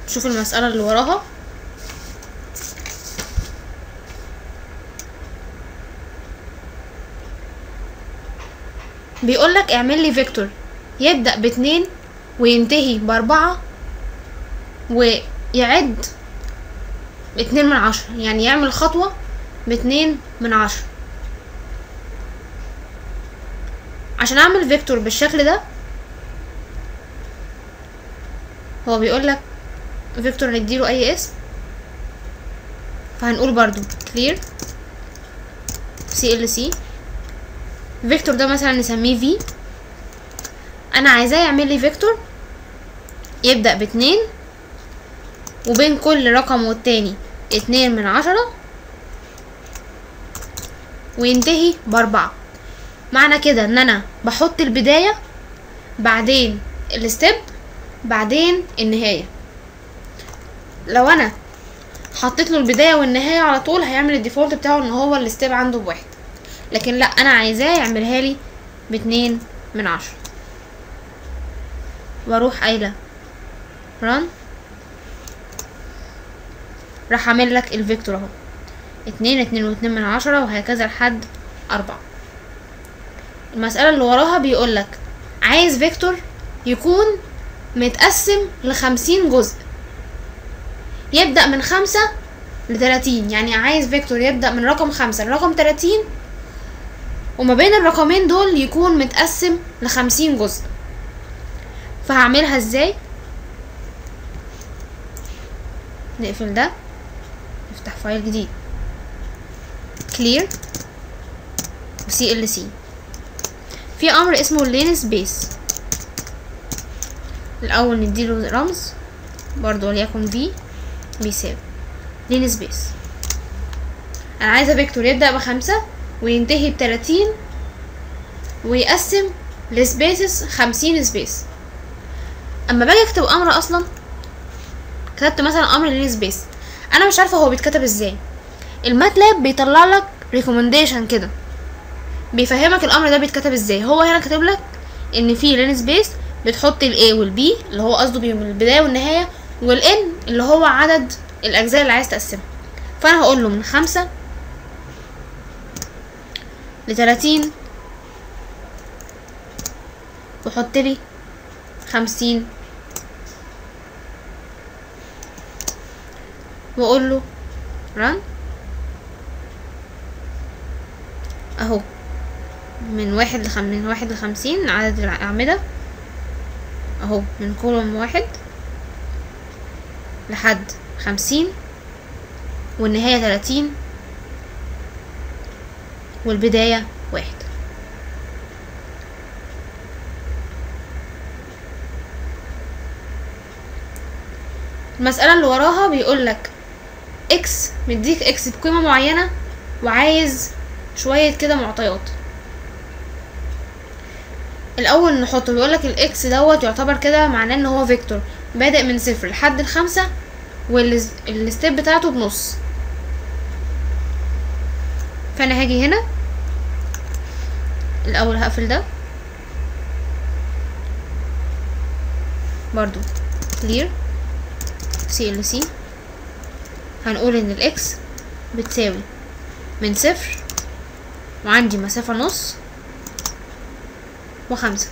شوف المسألة اللي وراها بيقولك اعمل لي فيكتور يبدأ باتنين وينتهي بأربعة ويعد اتنين من عشرة يعني يعمل خطوة باتنين من عشرة عشان اعمل فيكتور بالشكل ده هو بيقولك فيكتور نديله اي اسم فهنقول برضو clear clc فيكتور ده مثلا نسميه v انا عايزاه يعمل لي فيكتور يبدأ باتنين وبين كل رقم والتاني اتنين من عشرة وينتهي بأربعة معنى كده ان انا بحط البداية بعدين الستيب بعدين النهاية لو انا حطيت له البداية والنهاية على طول هيعمل الديفولت بتاعه ان هو الستيب عنده بواحد لكن لا انا عايزاه يعملها لي باتنين من عشرة واروح قايلة run راح اعمل لك الفيكتور اهو اتنين اتنين واتنين من عشرة وهكذا لحد اربعة المسألة اللي وراها بيقولك عايز فيكتور يكون متقسم لخمسين جزء يبدأ من خمسة لتلاتين يعني عايز فيكتور يبدأ من رقم خمسة لرقم تلاتين وما بين الرقمين دول يكون متقسم لخمسين جزء فهعملها ازاي نقفل ده نفتح فايل جديد clear و clc في امر اسمه لين سبيس الاول نديله رمز برضو وليكن v بيساوي لين سبيس انا عايزه فيكتور يبدا بخمسة وينتهي بتلاتين ويقسم لسبيسز خمسين سبيس اما باجي اكتب امر اصلا كتبت مثلا امر لين سبيس انا مش عارفه هو بيتكتب ازاي الماتلاب بيطلع لك ريكومنديشن كده بيفهمك الامر ده بيتكتب ازاي هو هنا كاتب لك ان في لين سبيس بتحط الاي والبي اللي هو قصده بيهم البدايه والنهايه والان اللي هو عدد الاجزاء اللي عايز تقسمها فانا هقول له من خمسة لتلاتين وحط لي خمسين واقول له run اهو من واحد لخم من واحد لخمسين عدد الأعمدة اهو من كولوم واحد لحد خمسين والنهاية تلاتين والبداية واحد المسألة اللي وراها بيقولك اكس مديك اكس بقيمة معينة وعايز شوية كده معطيات الأول نحطه بيقولك الاكس دوت يعتبر كده معناه ان هو فيكتور بادئ من صفر لحد الخمسة والستيب بتاعته بنص فانا هاجي هنا الاول هقفل ده برضو clear clc هنقول ان الاكس بتساوي من صفر وعندي مسافة نص وخمسة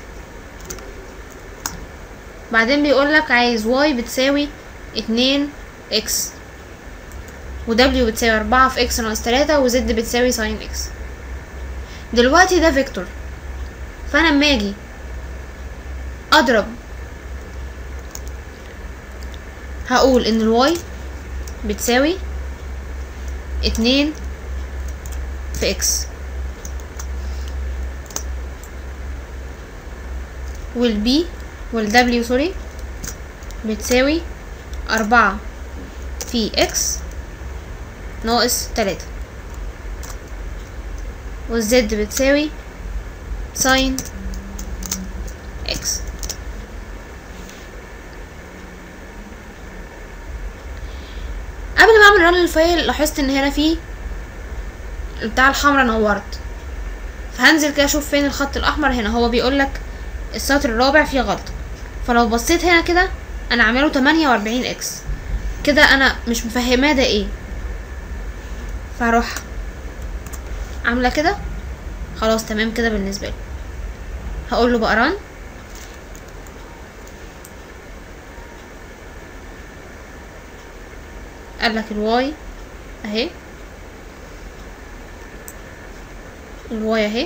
بعدين بيقولك عايز واي بتساوي اتنين اكس و w بتساوي أربعة في اكس ناقص تلاتة و z بتساوي ساين اكس دلوقتي ده فيكتور فانا اما اجي اضرب هقول ان الواي بتساوي اتنين في اكس والبي والدبليو سوري بتساوي أربعة في اكس ناقص تلاتة والزد بتساوي ساين اكس قبل ما اعمل رن للفايل لاحظت ان هنا في بتاع الحمرا نورت فهنزل كده اشوف فين الخط الاحمر هنا هو بيقولك السطر الرابع فيه غلطة فلو بصيت هنا كده انا عامله تمانية واربعين اكس كده انا مش مفهماه ده ايه فهروح عامله كده خلاص تمام كده بالنسبه لي هقول له بقى ران قال لك الواي اهي الواي اهي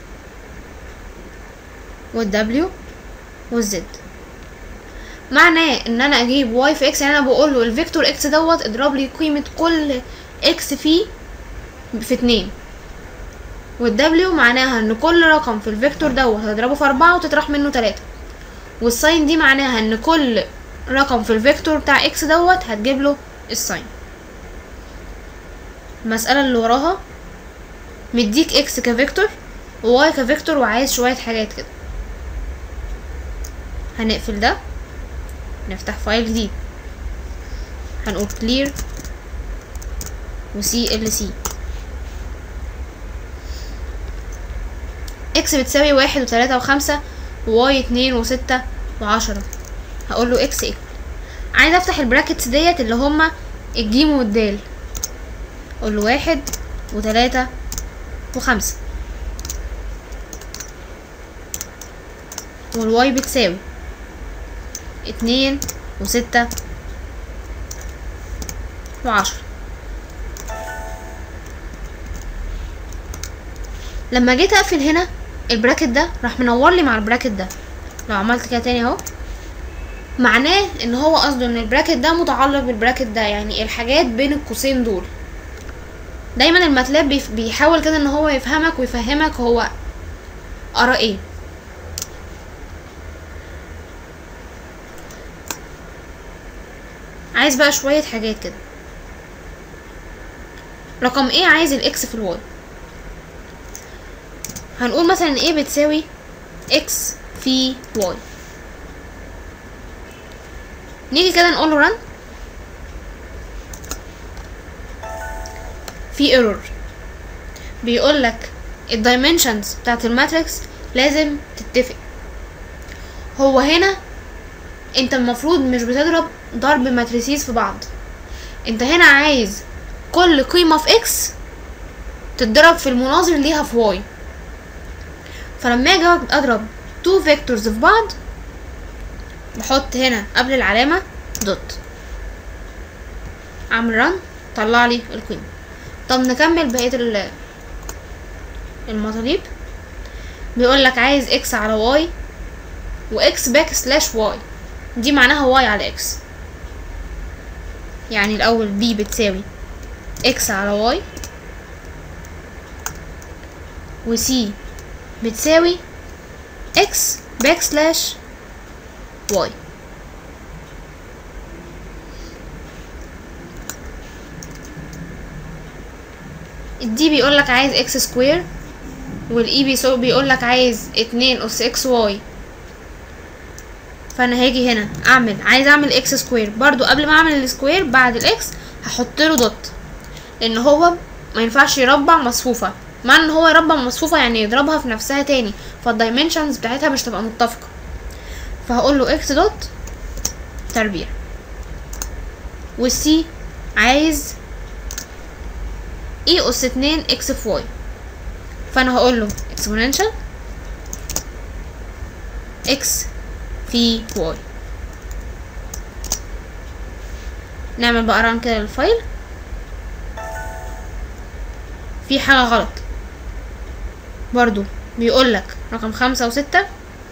والدبليو والزد معناه ان انا اجيب واي في اكس يعني انا بقول له الفيكتور اكس دوت اضرب لي قيمه كل اكس فيه في اتنين والدبليو معناها ان كل رقم في الفيكتور دوت هتضربه في اربعة وتطرح منه تلاتة والساين دي معناها ان كل رقم في الفيكتور بتاع اكس دوت هتجيب له الساين المسألة اللي وراها مديك اكس كفيكتور وواي كفيكتور وعايز شوية حاجات كده هنقفل ده نفتح فايل جديد هنقول clear و CLC اكس بتساوي واحد وتلاتة وخمسة وواي اتنين وستة وعشرة هقول له اكس ايكوال عايزة افتح البراكتس ديت اللي هما الجيم والدال اقول له واحد وتلاتة وخمسة والواي بتساوي اتنين وستة وعشرة لما جيت اقفل هنا البراكت ده راح منور لي مع البراكت ده لو عملت كده تاني اهو معناه ان هو قصده ان البراكت ده متعلق بالبراكت ده يعني الحاجات بين القوسين دول دايما الماتلاب بيف- بيحاول كده ان هو يفهمك ويفهمك هو قرا ايه عايز بقى شوية حاجات كده رقم ايه عايز الاكس في الواي هنقول مثلا ايه بتساوي اكس في واي نيجي كده نقول له رن في ايرور بيقول لك الدايمنشنز بتاعت الماتريكس لازم تتفق هو هنا انت المفروض مش بتضرب ضرب ماتريسيز في بعض انت هنا عايز كل قيمة في اكس تتضرب في المناظر ليها في واي فلما اجي اضرب تو فيكتورز في بعض بحط هنا قبل العلامة دوت اعمل رن طلع لي القيمة طب نكمل بقية ال- المطالب بيقول لك عايز اكس على واي واكس باك سلاش واي دي معناها واي على اكس يعني الاول بي بتساوي اكس على واي وسي بتساوي اكس باك سلاش واي الدي بيقول لك عايز اكس سكوير والاي بيسو بيقول لك عايز اتنين اس اكس واي فانا هاجي هنا اعمل عايز اعمل اكس سكوير برضو قبل ما اعمل السكوير بعد الاكس هحط له دوت لان هو ما ينفعش يربع مصفوفه مع ان هو يربع مصفوفه يعني يضربها في نفسها تاني فالدايمنشنز بتاعتها مش تبقى متفقه فهقول له اكس دوت تربيع والسي عايز اي اس اتنين اكس في واي فانا هقول له exponential اكس في واي نعمل بقى ران كده للفايل في حاجة غلط برضو بيقولك رقم خمسة وستة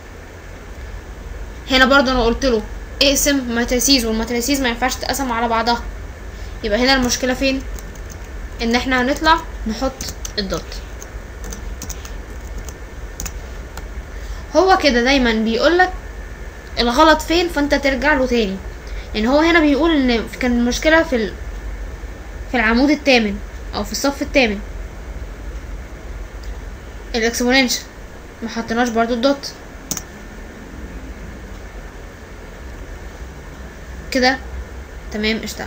هنا برضو انا قلت له اقسم ماتريسيز والماتريسيز ما ينفعش تتقسم على بعضها يبقى هنا المشكلة فين ان احنا هنطلع نحط الدوت هو كده دايما بيقولك الغلط فين فانت ترجع له تاني يعني هو هنا بيقول ان كان المشكلة في ال... في العمود الثامن او في الصف الثامن الاكسبوننشال ما حطيناش برضو الدوت كده تمام اشتغل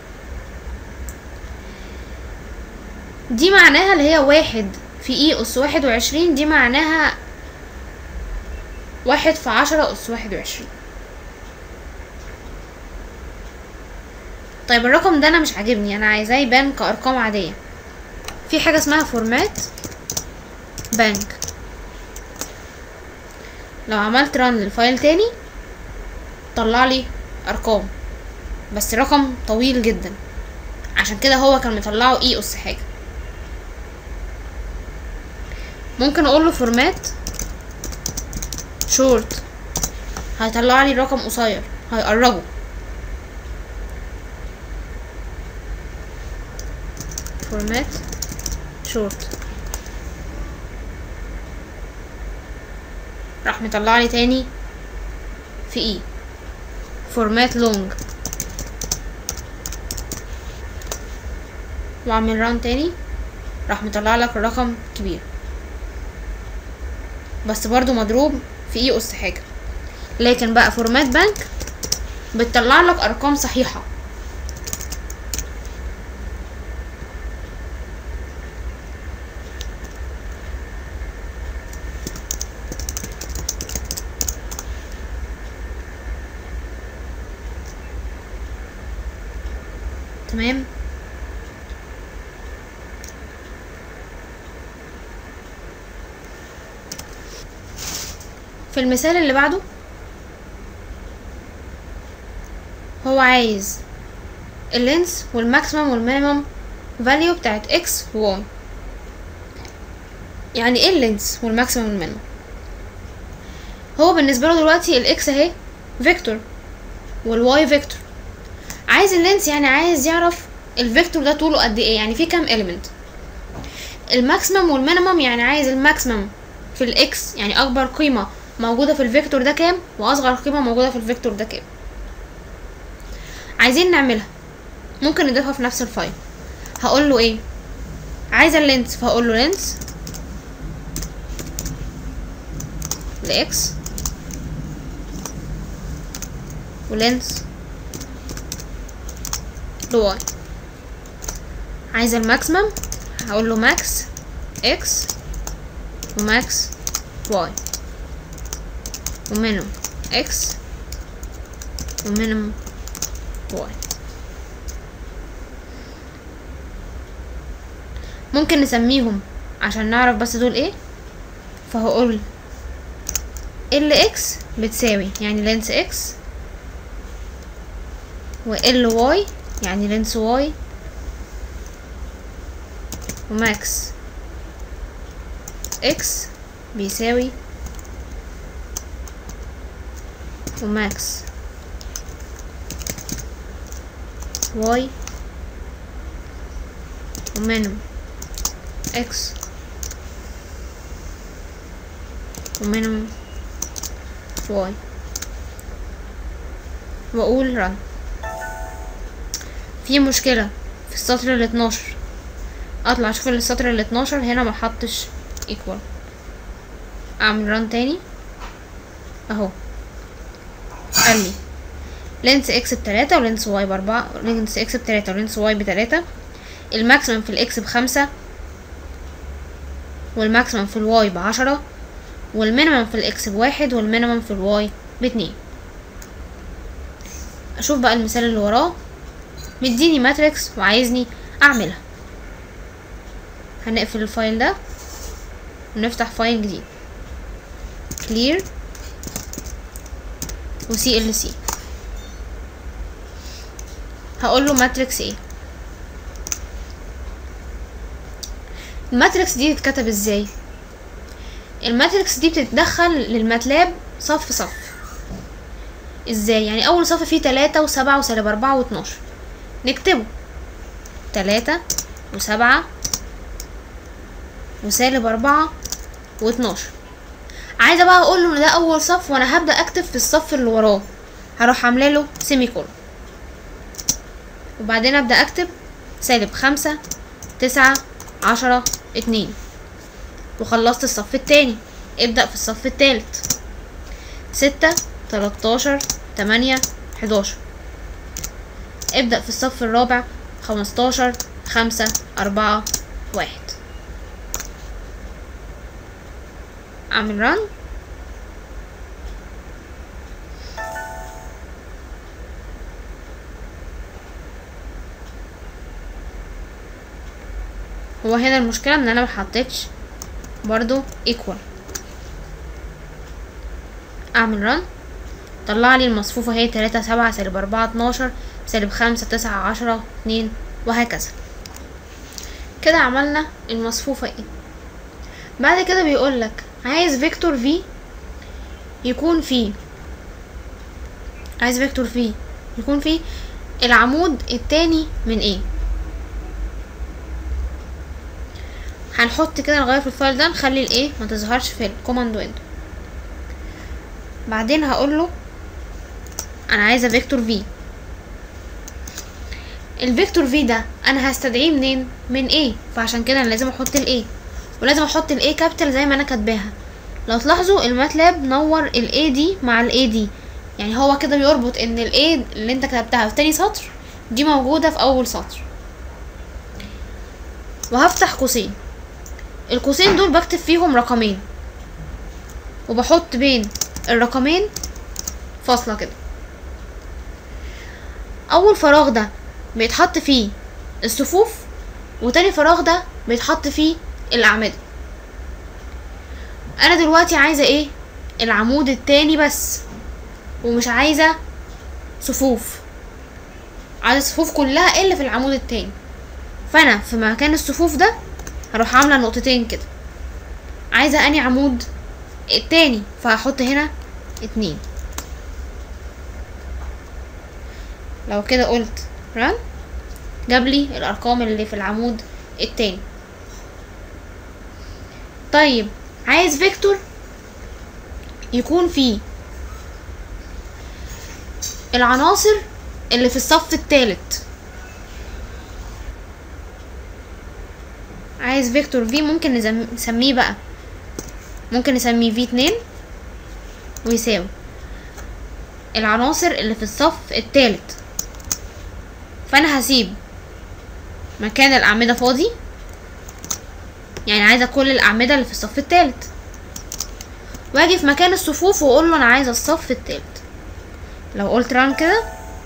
دي معناها اللي هي واحد في اي اس واحد وعشرين دي معناها واحد في عشرة اس واحد وعشرين طيب الرقم ده انا مش عاجبني انا عايزاه يبان كارقام عاديه في حاجه اسمها فورمات بانك لو عملت ران للفايل تاني طلع لي ارقام بس رقم طويل جدا عشان كده هو كان مطلعه اي اس حاجه ممكن اقول له فورمات شورت هيطلع لي رقم قصير هيقربه فورمات شورت راح مطلع لي تاني في اي فورمات لونج واعمل ران تاني راح مطلع لك الرقم كبير بس برضو مضروب في اي اس حاجه لكن بقى فورمات بنك بتطلع لك ارقام صحيحه تمام في المثال اللي بعده هو عايز اللينس والماكسيمم والمينيمم فاليو بتاعت اكس وواي يعني ايه اللينس والماكسيمم والمينيمم هو بالنسبه له دلوقتي الاكس اهي فيكتور والواي فيكتور عايز اللينس يعني عايز يعرف الفيكتور ده طوله قد ايه يعني فيه كام element الماكسيمم والمينيمم يعني عايز الماكسيمم في الاكس يعني اكبر قيمه موجوده في الفيكتور ده كام واصغر قيمه موجوده في الفيكتور ده كام عايزين نعملها ممكن نضيفها في نفس الفايل هقول له ايه عايزه اللينس فهقول له لينس لاكس ولينس لواي عايزه الماكسيمم هقول له ماكس اكس وماكس واي ومينيمم اكس ومينيمم واي ممكن نسميهم عشان نعرف بس دول ايه فهقول ال اكس بتساوي يعني لينس اكس و ال واي يعني لينس واي وماكس اكس بيساوي وماكس واي ومينيمم اكس ومينيمم واي واقول رن في مشكلة في السطر ال 12 اطلع اشوف السطر ال 12 هنا ما حطش equal اعمل ران تاني اهو قال لي لينس اكس بتلاتة ولينس واي باربعة لينس اكس بتلاتة ولينس واي بتلاتة الماكسيمم في الاكس بخمسة والماكسيمم في الواي بعشرة والمينيمم في الاكس بواحد والمينيمم في الواي باتنين اشوف بقى المثال اللي وراه مديني ماتريكس وعايزني اعملها هنقفل الفايل ده ونفتح فايل جديد clear و CLC هقول له ماتريكس ايه الماتريكس دي تتكتب ازاي الماتريكس دي بتتدخل للماتلاب صف صف ازاي يعني اول صف فيه تلاتة وسبعة وسالب اربعة واتناشر نكتبه تلاتة وسبعة وسالب أربعة واتناشر عايزة بقى أقول له إن ده أول صف وأنا هبدأ أكتب في الصف اللي وراه هروح عاملة له سيمي كولون وبعدين أبدأ أكتب سالب خمسة تسعة عشرة اتنين وخلصت الصف التاني ابدأ في الصف التالت ستة تلاتاشر تمانية حداشر ابدأ في الصف الرابع خمستاشر خمسة أربعة واحد أعمل رن هو هنا المشكلة ان انا محطتش برضو equal اعمل رن طلع لي المصفوفة هي تلاتة سبعة سالب اربعة اتناشر سالب خمسة تسعة عشرة اتنين وهكذا كده عملنا المصفوفة ايه بعد كده بيقولك عايز فيكتور في يكون فيه عايز فيكتور في يكون فيه العمود التاني من ايه هنحط كده نغير في الفايل ده نخلي الايه ما تظهرش في الكوماند ويندو بعدين هقول له انا عايزه فيكتور في الفيكتور في ده انا هستدعيه منين من ايه فعشان كده انا لازم احط الايه ولازم احط الايه كابيتال زي ما انا كاتباها لو تلاحظوا الماتلاب نور الاي دي مع الاي دي يعني هو كده بيربط ان الايه اللي انت كتبتها في تاني سطر دي موجوده في اول سطر وهفتح قوسين القوسين دول بكتب فيهم رقمين وبحط بين الرقمين فاصلة كده أول فراغ ده بيتحط فيه الصفوف وتاني فراغ ده بيتحط فيه الأعمدة أنا دلوقتي عايزة ايه العمود التاني بس ومش عايزة صفوف عايزة الصفوف كلها اللي في العمود التاني فأنا في مكان الصفوف ده هروح عاملة نقطتين كده عايزة أني عمود التاني فهحط هنا اتنين لو كده قلت رن جابلي الأرقام اللي في العمود التاني طيب عايز فيكتور يكون فيه العناصر اللي في الصف التالت عايز فيكتور في ممكن نزم- نسميه بقى ممكن نسميه في اتنين ويساوي العناصر اللي في الصف التالت فانا هسيب مكان الاعمده فاضي يعني عايزه كل الاعمده اللي في الصف التالت واجي في مكان الصفوف واقول له انا عايزه الصف التالت لو قلت ران كده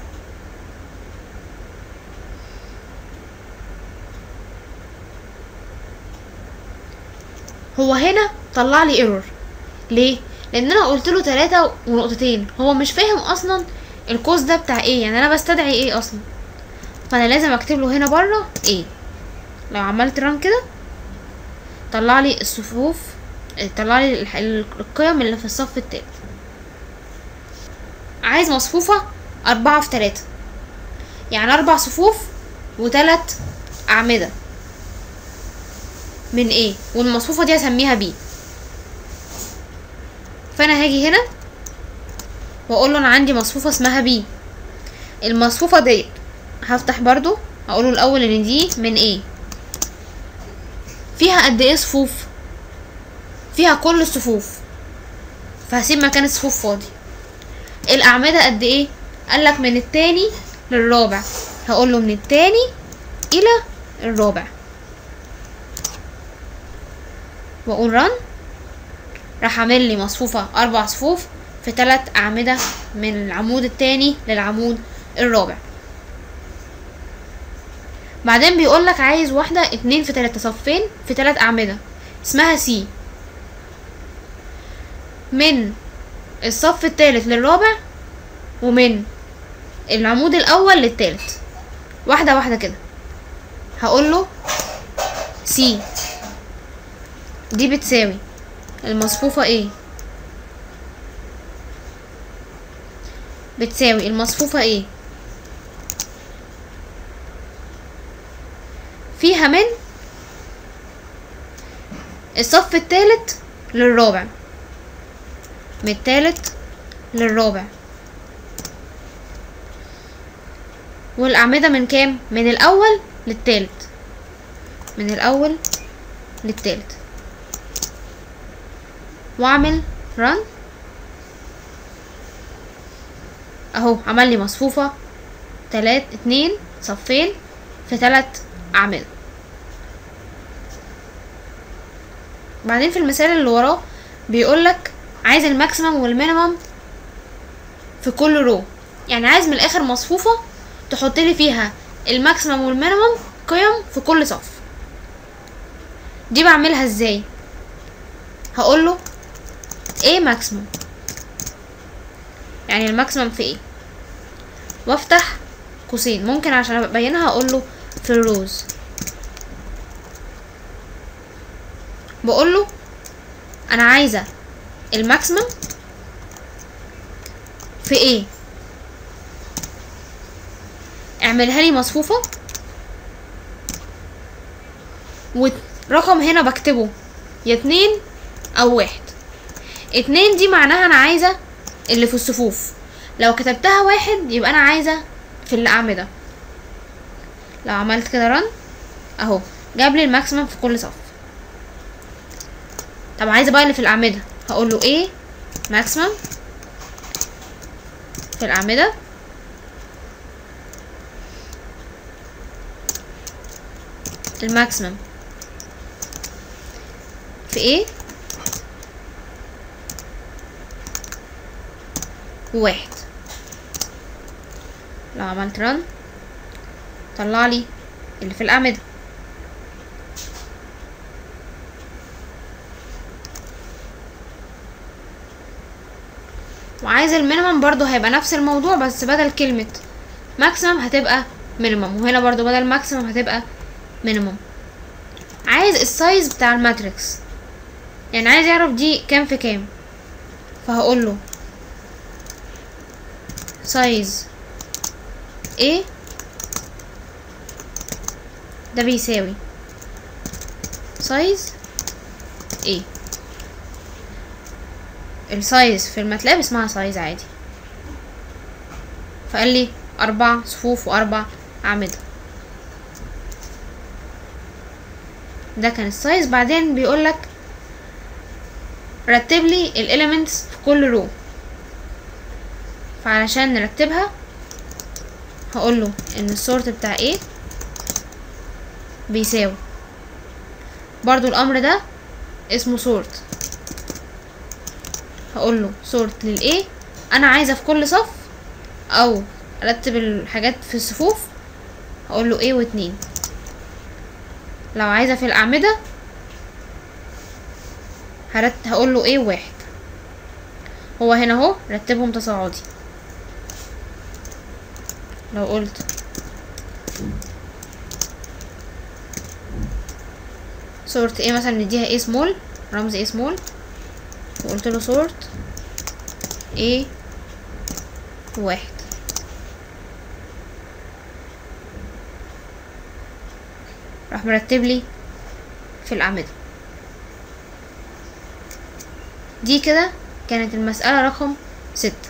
هو هنا طلع لي ايرور ليه لان انا قلت له تلاتة ونقطتين هو مش فاهم اصلا القوس ده بتاع ايه يعني انا بستدعي ايه اصلا فانا لازم اكتب له هنا بره ايه لو عملت ران كده طلع لي الصفوف طلع لي الح- القيم اللي في الصف التالت عايز مصفوفة أربعة في تلاتة يعني أربع صفوف وتلات أعمدة من ايه والمصفوفة دي هسميها بي فانا هاجي هنا واقول له انا عندي مصفوفة اسمها بي المصفوفة ديت هفتح برضو اقوله الاول ان دي من ايه فيها قد ايه صفوف فيها كل الصفوف فهسيب مكان الصفوف فاضي الاعمدة قد ايه قالك من التاني للرابع هقوله من التاني الى الرابع واقول رن راح عامل لي مصفوفة اربع صفوف في تلات اعمدة من العمود التاني للعمود الرابع بعدين بيقولك عايز واحدة اتنين في تلاتة صفين في تلات اعمدة اسمها سي من الصف التالت للرابع ومن العمود الاول للتالت واحدة واحدة كده هقوله سي دي بتساوي المصفوفة ايه بتساوي المصفوفة ايه فيها من الصف التالت للرابع من التالت للرابع والأعمدة من كام؟ من الأول للتالت من الأول للتالت واعمل رن اهو عمل لي مصفوفة تلات اتنين صفين في تلات اعمدة بعدين في المثال اللي وراه بيقولك عايز الماكسيمم والمينيمم في كل رو يعني عايز من الاخر مصفوفة تحط لي فيها الماكسيمم والمينيمم قيم في كل صف دي بعملها ازاي هقول له ايه ماكسيمم يعني الماكسيمم في ايه وافتح قوسين ممكن عشان ابينها اقول له في الروز بقول له انا عايزه الماكسيمم في ايه اعملها لي مصفوفه ورقم هنا بكتبه يا اتنين او واحد اتنين دي معناها انا عايزه اللي في الصفوف لو كتبتها واحد يبقى انا عايزه في الاعمده لو عملت كده رن اهو جاب لي الماكسيمم في كل صف طب عايزه بقى اللي في الاعمده هقول له ايه ماكسيمم في الاعمده الماكسيمم في ايه واحد لو عملت رن طلع لي اللي في الأعمدة وعايز المينيمم برضو هيبقى نفس الموضوع بس بدل كلمة ماكسيمم هتبقى مينيمم وهنا برضو بدل ماكسيمم هتبقى مينيمم عايز السايز بتاع الماتريكس يعني عايز يعرف دي كام في كام فهقول له سايز ايه ده بيساوي سايز ايه السايز في الماتلاب اسمها سايز عادي فقال لي اربع صفوف واربع اعمده ده كان السايز بعدين بيقولك رتب لي الاليمنتس في كل رو فعلشان نرتبها هقول له ان السورت بتاع ايه بيساوي برضو الامر ده اسمه سورت هقول له سورت للايه انا عايزه في كل صف او ارتب الحاجات في الصفوف هقول له ايه واتنين لو عايزه في الاعمده هرت هقول له ايه واحد هو هنا اهو رتبهم تصاعدي لو قلت سورت ايه مثلا نديها ايه سمول رمز ايه سمول وقلت له سورت ايه واحد راح مرتب لي في الأعمدة دي كده كانت المسألة رقم ستة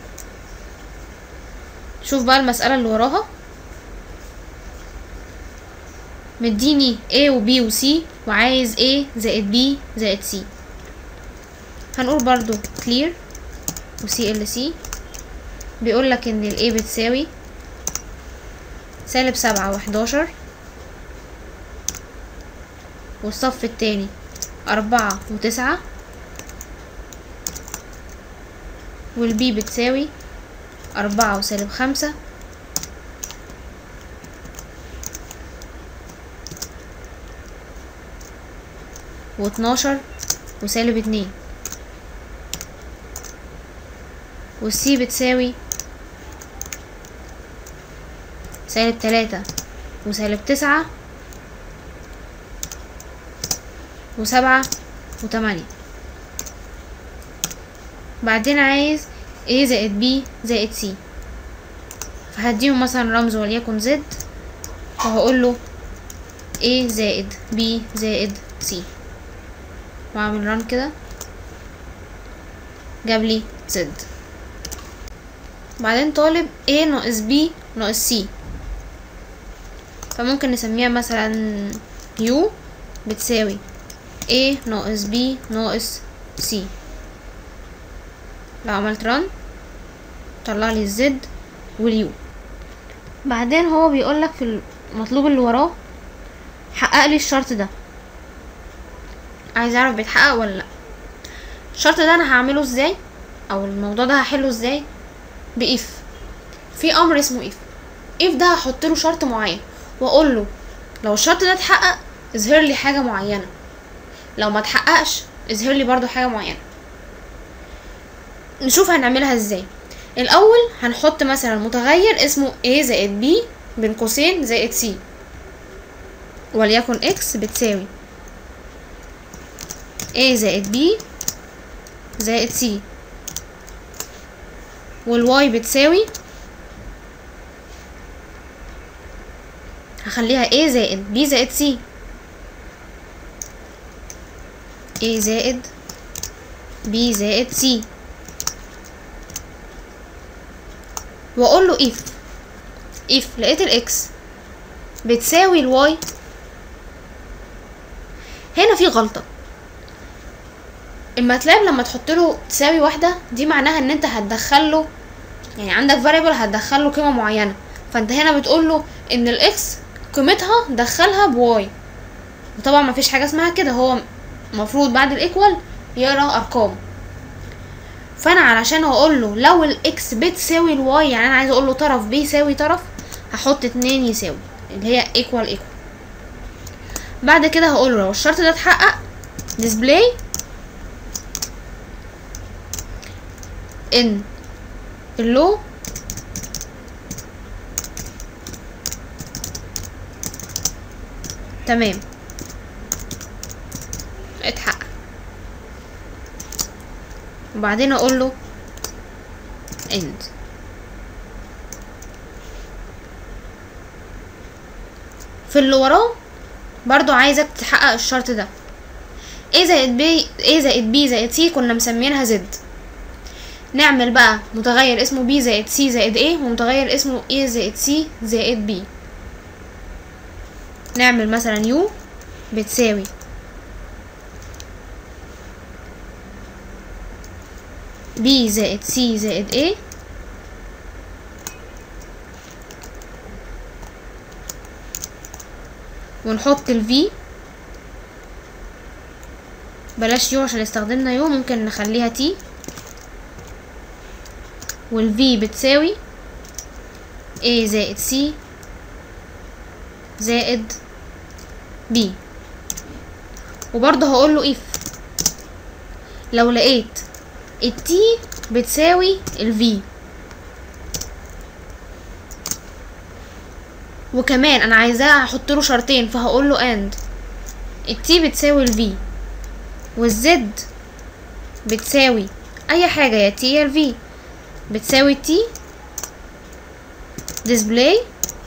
شوف بقى المسألة اللي وراها مديني A و B و C وعايز A زائد B زائد C هنقول برضو clear و CLC بيقولك ان ال A بتساوي سالب سبعة وحداشر والصف التاني أربعة وتسعة والبي بتساوي أربعة وسالب خمسة واتناشر وسالب اتنين والسي بتساوي سالب تلاتة وسالب تسعة وسبعة وتمانية بعدين عايز A زائد B زائد C فهديهم مثلا رمز وليكن Z وهقول له A زائد B زائد C واعمل ران كده جاب لي Z بعدين طالب A ناقص B ناقص C فممكن نسميها مثلا U بتساوي A ناقص B ناقص C لو عملت ران طلع لي الزد واليو بعدين هو بيقولك في المطلوب اللي وراه حقق لي الشرط ده عايز اعرف بيتحقق ولا لا الشرط ده انا هعمله ازاي او الموضوع ده هحله ازاي باف في امر اسمه اف اف ده هحط له شرط معين واقول له لو الشرط ده اتحقق اظهر لي حاجه معينه لو ما تحققش اظهر لي برضو حاجه معينه نشوف هنعملها ازاي الاول هنحط مثلا متغير اسمه a زائد b بين قوسين زائد c وليكن x بتساوي a زائد b زائد c والواي بتساوي هخليها a زائد b زائد c a زائد b زائد c واقول له if if لقيت الاكس بتساوي الواي هنا في غلطة الماتلاب لما تحط له تساوي واحدة دي معناها ان انت هتدخله يعني عندك variable هتدخله قيمة معينة فانت هنا بتقول له ان الاكس قيمتها دخلها بواي وطبعا مفيش حاجة اسمها كده هو المفروض بعد الايكوال يقرا ارقام فانا علشان اقول له لو الاكس بتساوي الواي يعني انا عايزه اقول له طرف بيساوي طرف هحط اتنين يساوي اللي هي ايكوال ايكوال بعد كده هقول له لو الشرط ده اتحقق ديسبلاي ان اللو تمام اتحقق وبعدين اقول له end في اللي وراه برضو عايزك تحقق الشرط ده a زائد b a زائد b زائد c كنا مسمينها z نعمل بقى متغير اسمه b زائد c زائد a ومتغير اسمه a زائد c زائد b نعمل مثلا u بتساوي b زائد c زائد a ونحط ال v بلاش يو عشان استخدمنا يو ممكن نخليها t وال v بتساوي a زائد c زائد b وبرضه هقول له if لو لقيت التي بتساوي الفي وكمان انا عايزاه احط له شرطين فهقول له اند التي بتساوي الفي والزد بتساوي اي حاجه يا تي يا الفي بتساوي التي ديسبلاي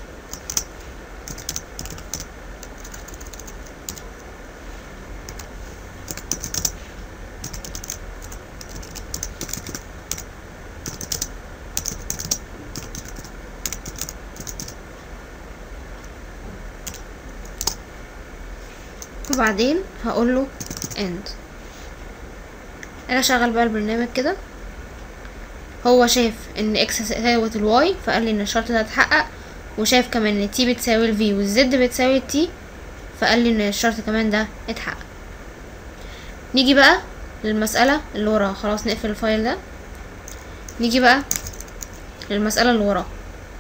وبعدين هقول له end انا شغل بقى البرنامج كده هو شاف ان اكس ساوت الواي فقال لي ان الشرط ده اتحقق وشاف كمان ان تي بتساوي الفي والزد بتساوي التي فقال لي ان الشرط كمان ده اتحقق نيجي بقى للمسألة اللي وراها خلاص نقفل الفايل ده نيجي بقى للمسألة اللي وراها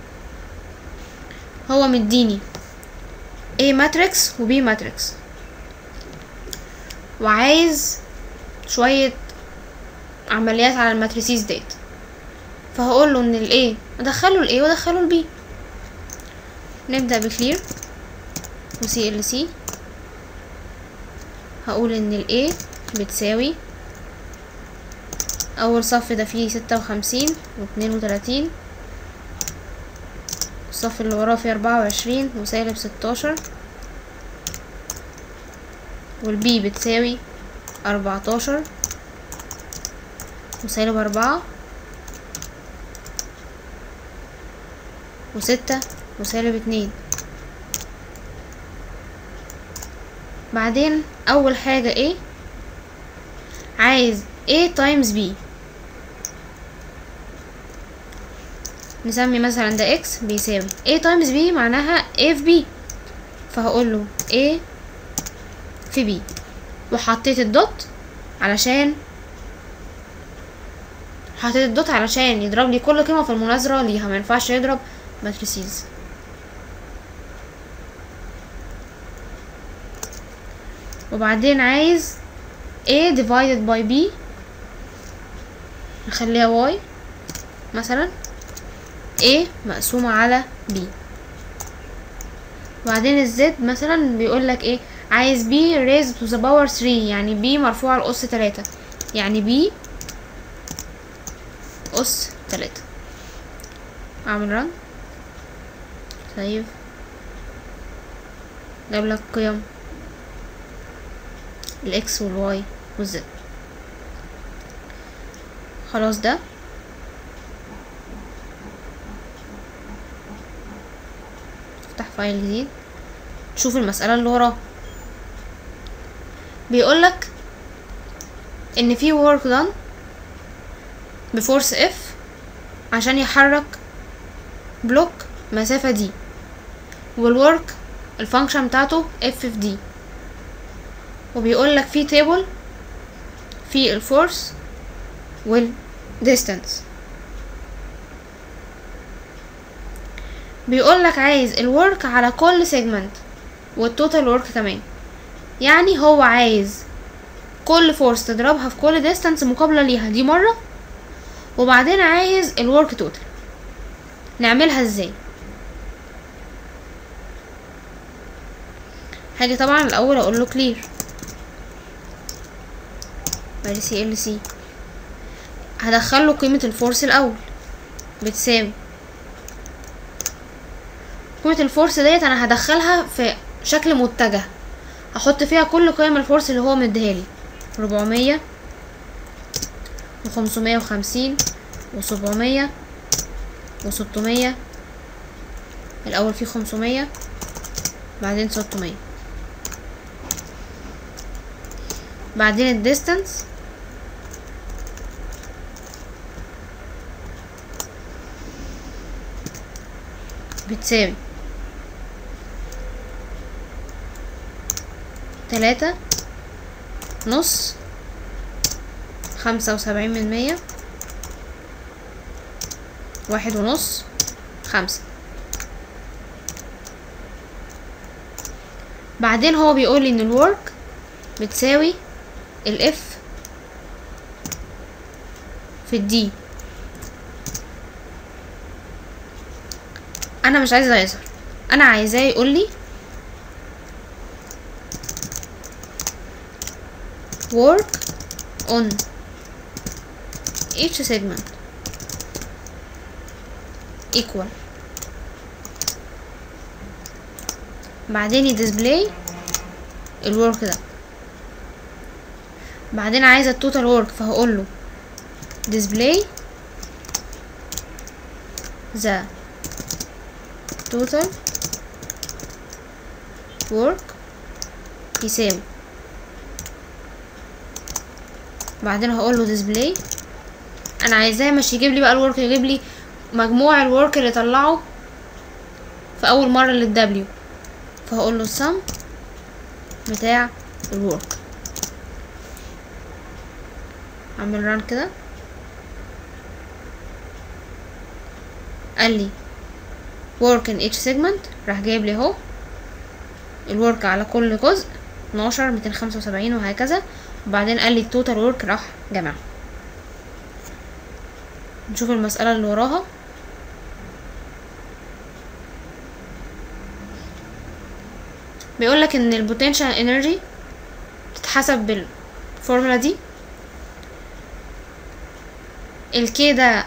هو مديني A ماتريكس و B ماتريكس وعايز شوية عمليات على الماتريسيز ديت فهقول له ان ال A ادخله ال A وادخله ال B نبدأ بكلير و CLC هقول ان ال A بتساوي اول صف ده فيه ستة وخمسين واتنين وتلاتين الصف اللي وراه فيه أربعة وعشرين وسالب ستاشر والبي بتساوي أربعتاشر وسالب أربعة وستة وسالب اتنين بعدين أول حاجة ايه عايز a times b نسمي مثلا ده x بيساوي a times b معناها a في b فهقول له a في b وحطيت الدوت علشان حطيت الدوت علشان يضرب لي كل قيمة في المناظرة ليها ما ينفعش يضرب ماتريسيز وبعدين عايز a divided by b نخليها y مثلا a مقسومة على b وبعدين الزد مثلا بيقول لك ايه عايز b raised to the power 3 يعني b مرفوعة لأس 3 يعني b أس 3 اعمل رن سيف جاب لك قيم الاكس والواي والزد خلاص ده افتح فايل جديد تشوف المسألة اللي وراه بيقولك ان في work done بفورس F عشان يحرك بلوك مسافة دي والورك الفانكشن بتاعته F في دي وبيقولك في تيبل في الفورس والديستانس بيقولك عايز الورك على كل سيجمنت والتوتال ورك كمان يعني هو عايز كل فورس تضربها في كل ديستانس مقابلة ليها دي مرة وبعدين عايز الورك توتال نعملها ازاي هاجي طبعا الاول اقول له كلير بعد سي ال سي هدخله قيمة الفورس الاول بتساوي قيمة الفورس ديت انا هدخلها في شكل متجه هحط فيها كل قيم الفورس اللي هو مديهالي ربعمية وخمسمية وخمسين وسبعمية وستمية الأول فيه خمسمية بعدين ستمية بعدين الديستانس بتساوي تلاتة نص خمسة وسبعين من مية واحد ونص خمسة بعدين هو بيقول لي ان الورك بتساوي الاف في الدي انا مش عايزه يظهر انا عايزاه يقول لي work on each segment equal بعدين يديسبلاي الورك ده بعدين عايزه التوتال ورك فهقول له display the total work يساوي بعدين هقول له display انا عايزاه مش يجيب لي بقى الورك يجيب لي مجموع الورك اللي طلعه في اول مره للدبليو فهقول له السم بتاع الورك اعمل ران كده قال لي work in each segment راح جايب لي اهو الورك على كل جزء 12 275 وهكذا وبعدين قال لي التوتال ورك راح جمع نشوف المسألة اللي وراها بيقولك ان البوتنشال انرجي تتحسب بالفورمولا دي الكي ده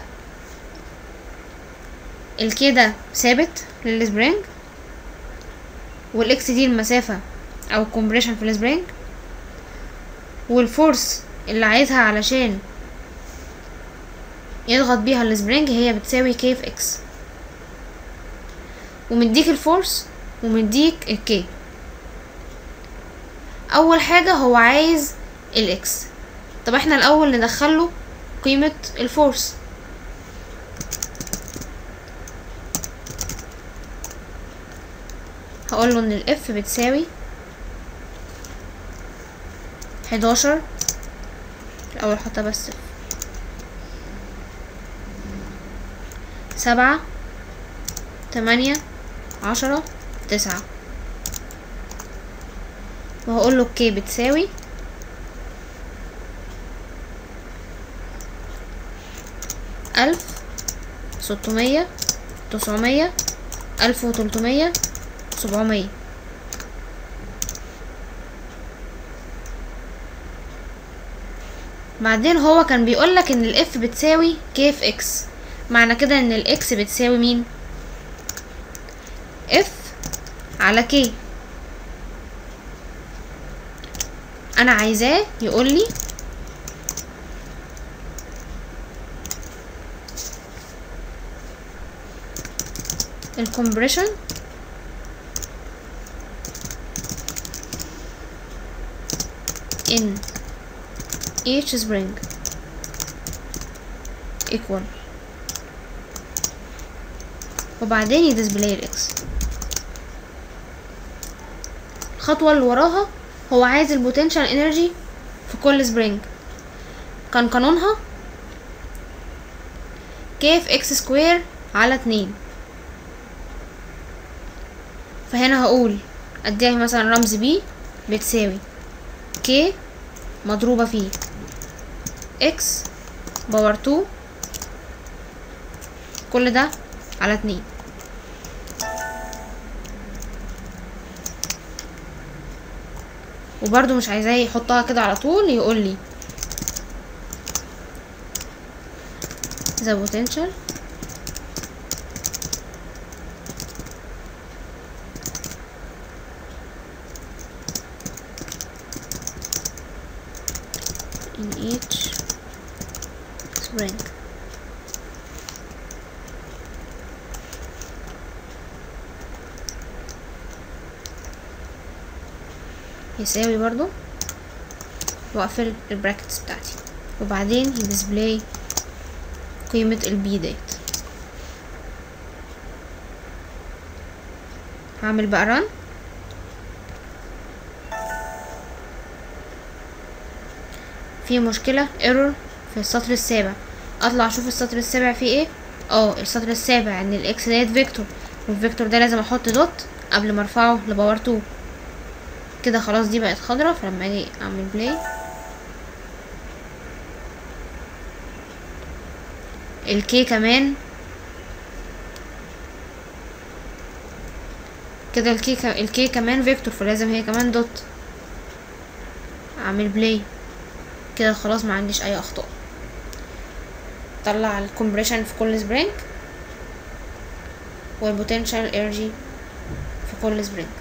الكي ده ثابت للسبرينج والاكس دي المسافة او الكومبريشن في السبرينج والفورس اللي عايزها علشان يضغط بيها السبرينج هي بتساوي كي في اكس ومديك الفورس ومديك الكي اول حاجة هو عايز الاكس طب احنا الاول ندخله قيمة الفورس هقول له ان الاف بتساوي حداشر الاول احطها بس سبعة تمانية عشرة تسعة وهقول له كي بتساوي ألف ستمية تسعمية ألف وتلتمية سبعمية بعدين هو كان بيقولك ان الاف بتساوي كي في اكس معنى كده ان الاكس بتساوي مين اف على كي انا عايزاه يقول لي الكompression in each spring equal وبعدين يديسبلاي الاكس الخطوة اللي وراها هو عايز البوتنشال انرجي في كل سبرينج كان قانونها كيف اكس سكوير على اتنين فهنا هقول اديها مثلا رمز بي بتساوي كي مضروبة في اكس باور تو كل ده على اتنين وبرده مش عايزاه يحطها كده على طول يقول لي the potential in each spring يساوي برضو واقفل البراكتس بتاعتي وبعدين يديسبلاي قيمة البي ديت هعمل بقى ران في مشكلة ايرور في السطر السابع اطلع اشوف السطر السابع فيه ايه اه السطر السابع ان الاكس ديت فيكتور والفيكتور ده لازم احط دوت قبل ما ارفعه لباور 2 كده خلاص دي بقت خضرا فلما اجي اعمل بلاي الكي كمان كده الكي ك... الكي كمان فيكتور فلازم هي كمان دوت اعمل بلاي كده خلاص ما عنديش اي اخطاء طلع الكومبريشن في كل سبرينج والبوتنشال انرجي في كل سبرينج